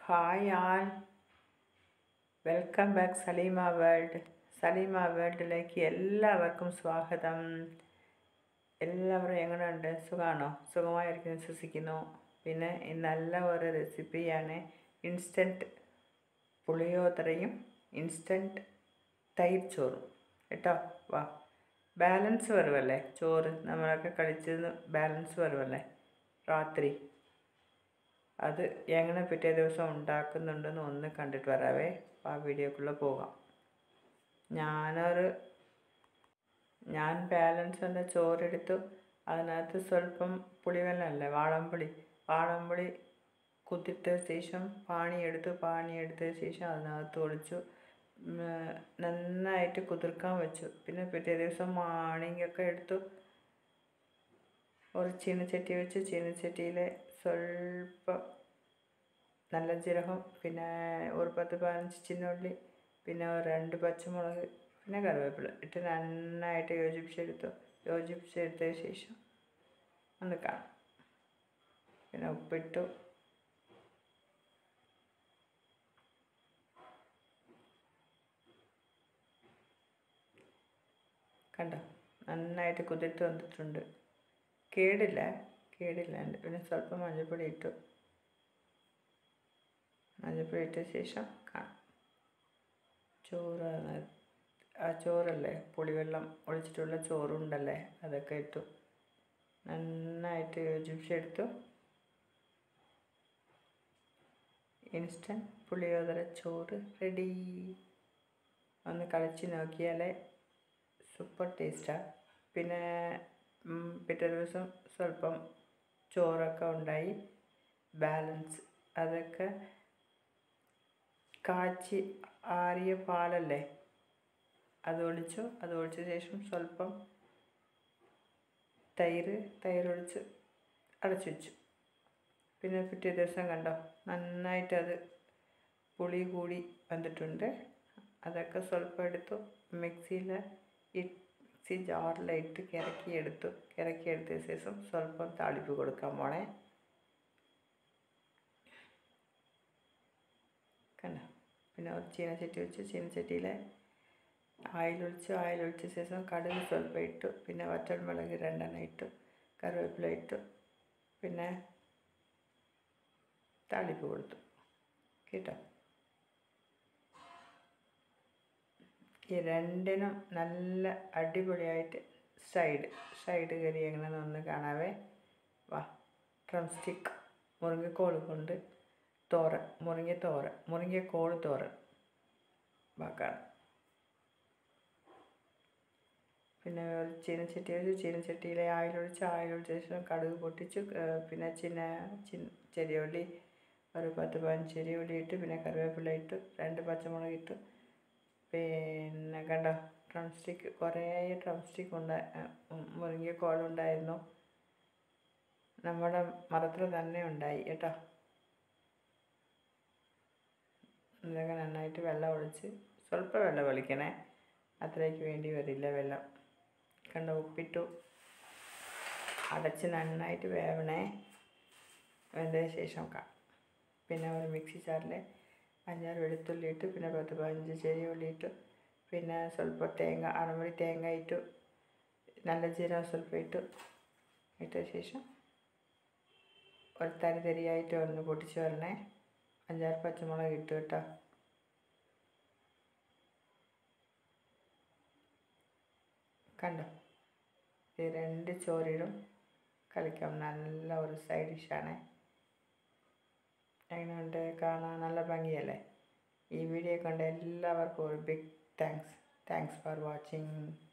hi all welcome back Saleema world Saleema വേൾഡിലേക്ക് എല്ലാവർക്കും സ്വാഗതം എല്ലാവരും എങ്ങനെയുണ്ട് സുഖമാണോ സുഖമായിരിക്കുന്നു വിശ്വസിക്കുന്നു പിന്നെ ഈ നല്ല ഒരു റെസിപ്പിയാണ് ഇൻസ്റ്റൻറ്റ് പുളിയോദരയും ഇൻസ്റ്റൻറ്റ് തൈര് ചോറും കേട്ടോ വാ ബാലൻസ് വരുമല്ലേ ചോറ് നമ്മളൊക്കെ കഴിച്ചത് ബാലൻസ് വരുമല്ലേ രാത്രി അത് എങ്ങനെ പിറ്റേ ദിവസം ഉണ്ടാക്കുന്നുണ്ടെന്ന് ഒന്ന് കണ്ടിട്ട് വരാവേ ആ വീഡിയോക്കുள்ளே പോകാം ഞാനൊരു ഞാൻ ബാലൻസ് എന്ന ചോറെടുത്തു അതിനകത്ത് സ്വല്പം പുളിവെള്ളമല്ലേ വാളംപുളി വാളംപുളി കുത്തിട്ട ശേഷം പാനി എടുത്തു പാനി എടുത്ത ശേഷം അതിനകത്ത് ഒഴിച്ചു നന്നായിട്ട് കുതിർക്കാൻ വെച്ചു പിന്നെ പിറ്റേ ദിവസം മാണിങ്ങൊക്കെ എടുത്തു ഒരു ചീനച്ചട്ടി വെച്ച് ചീനച്ചട്ടിയിൽ സ്വല്പം നല്ല ജീരകം പിന്നെ ഒരു പത്ത് പതിനഞ്ച് ചിന്നുള്ളി പിന്നെ ഒരു രണ്ട് പച്ചമുളക് പിന്നെ കറിവേപ്പില ഇട്ട് നന്നായിട്ട് യോജിപ്പിച്ചെടുത്തു യോജിപ്പിച്ചെടുത്ത ശേഷം ഒന്ന് കാണാം പിന്നെ ഉപ്പിട്ടു കണ്ടോ നന്നായിട്ട് കുതിർത്ത് വന്നിട്ടുണ്ട് കേടില്ല കേടില്ല ഉണ്ട് പിന്നെ സ്വല്പം മഞ്ഞൾപ്പൊടി ഇട്ടു മഞ്ഞൾപ്പൊടി ഇട്ട ശേഷം കാണാം ചോറ് ആ ചോറല്ലേ പുളിവെള്ളം ഒഴിച്ചിട്ടുള്ള ചോറുണ്ടല്ലേ അതൊക്കെ ഇട്ടു നന്നായിട്ട് യോജിപ്പിച്ചെടുത്തു ഇൻസ്റ്റൻറ്റ് പുളിയോദര ചോറ് റെഡി ഒന്ന് കളിച്ച് നോക്കിയാലേ സൂപ്പർ ടേസ്റ്റാണ് പിന്നെ പിറ്റേ ദിവസം സ്വല്പം ചോറൊക്കെ ഉണ്ടായി ബാലൻസ് അതൊക്കെ കാച്ചി ആറിയ പാലല്ലേ അത് ഒഴിച്ചു അത് ഒഴിച്ച ശേഷം സ്വല്പം തൈര് തൈരൊഴിച്ച് അടച്ചു വെച്ചു പിന്നെ പിറ്റേ ദിവസം കണ്ടോ നന്നായിട്ട് അത് പുളി കൂടി വന്നിട്ടുണ്ട് അതൊക്കെ സ്വല്പം എടുത്തു മിക്സിയിൽ മിക്സി ജാറിലിട്ട് കിറക്കിയെടുത്തു കിറക്കിയെടുത്ത ശേഷം സ്വല്പം താളിപ്പ് കൊടുക്കാൻ പോണേ കണ്ടോ പിന്നെ ഒരു ചീനച്ചട്ടി വെച്ച് ചീനച്ചട്ടിയിൽ ആയിലൊഴിച്ച് ആയിലൊഴിച്ച ശേഷം കടുക് സ്വല്പം ഇട്ടു പിന്നെ വറ്റൽമുളക് രണ്ടെണ്ണം ഇട്ടു കറിവേപ്പില ഇട്ടു പിന്നെ താളിപ്പ് കൊടുത്തു കേട്ടോ ഈ രണ്ടിനും നല്ല അടിപൊളിയായിട്ട് സൈഡ് സൈഡ് കറി എങ്ങനെയാണെന്ന് ഒന്ന് കാണാവേ വാ ഡ്രം സ്റ്റിക്ക് മുരിങ്ങക്കോൾ കൊണ്ട് തോരൻ മുരിങ്ങ തോരൻ മുരിങ്ങക്കോൾ തോരൻ വാ കാണാം പിന്നെ ചീനച്ചട്ടി വെച്ച് ചീനച്ചട്ടിയിലെ ആയിലൊഴിച്ച് ആയിലൊഴിച്ച ശേഷം കടുക് പൊട്ടിച്ച് പിന്നെ ചിന്ന ചിന്ന ചെറിയുള്ളി ഒരു പത്ത് പതിനഞ്ച് ചെറിയുള്ളി ഇട്ട് പിന്നെ കറിവേപ്പില ഇട്ടു രണ്ട് പച്ചമുളക് ഇട്ടു പിന്നെ കണ്ടോ ഡ്രം സ്റ്റിക്ക് കുറേ ഡ്രം സ്റ്റിക്ക് ഉണ്ടായി മുരിങ്ങക്കോളുണ്ടായിരുന്നു നമ്മുടെ മരത്തിൽ തന്നെ ഉണ്ടായി കേട്ടോ ഇതൊക്കെ നന്നായിട്ട് വെള്ളം ഒഴിച്ച് സ്വല്പം വെള്ളം ഒഴിക്കണേ അത്രയ്ക്ക് വേണ്ടി വരില്ല വെള്ളം കണ്ട ഉപ്പിട്ടു അടച്ച് നന്നായിട്ട് വേവണേ വെന്തതിന് ശേഷം കാണാം പിന്നെ ഒരു മിക്സി ജാറിൽ അഞ്ചാറ് വെളുത്തുള്ളി ഇട്ടു പിന്നെ പത്ത് പതിനഞ്ച് ചെറിയ ഉള്ളി ഇട്ടു പിന്നെ സ്വല്പം തേങ്ങ അരമുറി തേങ്ങ ഇട്ടു നല്ല ജീരകം സ്വല്പം ഇട്ടു ഇട്ട ശേഷം ഒരു തരി തരിയായിട്ട് ഒന്ന് പൊട്ടിച്ച് വരണേ അഞ്ചാറ് പച്ചമുളക് ഇട്ടു കേട്ടോ കണ്ടോ ഈ രണ്ട് ചോറിടും കളിക്കാം നല്ല ഒരു സൈഡ് ഡിഷാണ് എങ്ങനെയുണ്ട് കാണാൻ നല്ല ഭംഗിയല്ലേ ഈ വീഡിയോ കണ്ട എല്ലാവർക്കും ഒരു big thanks thanks for watching